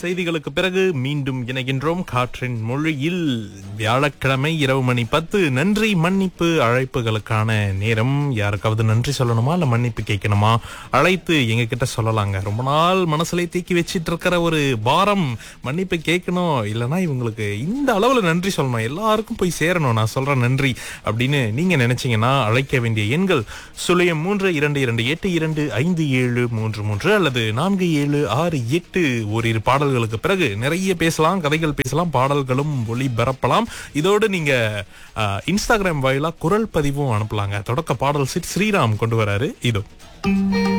செய்திகளுக்கு பிறகு மீண்டும் இணைகின்றோம் காற்றின் மொழியில் வியாழக்கிழமை இரவு மணி பத்து நன்றி மன்னிப்பு அழைப்புகளுக்கான நேரம் யாருக்காவது நன்றி சொல்லணுமா இல்ல மன்னிப்பு கேட்கணுமா அழைத்து எங்க கிட்ட சொல்லலாங்க ரொம்ப நாள் மனசுல தீக்கி வச்சிட்டு இருக்கிற ஒரு பாரம் மன்னிப்பு கேட்கணும் இல்லைன்னா இவங்களுக்கு இந்த அளவுல நன்றி சொல்லணும் எல்லாருக்கும் போய் சேரணும் நான் சொல்றேன் நன்றி அப்படின்னு நீங்க நினைச்சீங்கன்னா அழைக்க வேண்டிய எண்கள் சுழியம் மூன்று இரண்டு இரண்டு எட்டு இரண்டு ஐந்து ஏழு மூன்று மூன்று அல்லது நான்கு ஏழு ஆறு எட்டு ஓரிரு பாடல்களுக்கு பிறகு நிறைய பேசலாம் கதைகள் பேசலாம் பாடல்களும் ஒளிபரப்பலாம் இதோடு நீங்க அஹ், இன்ஸ்டாகிராம் வாயிலா குரல் பதிவும் அனுப்பலாங்க தொடக்க பாடல் சிட் ஸ்ரீராம் கொண்டு வராரு இதோ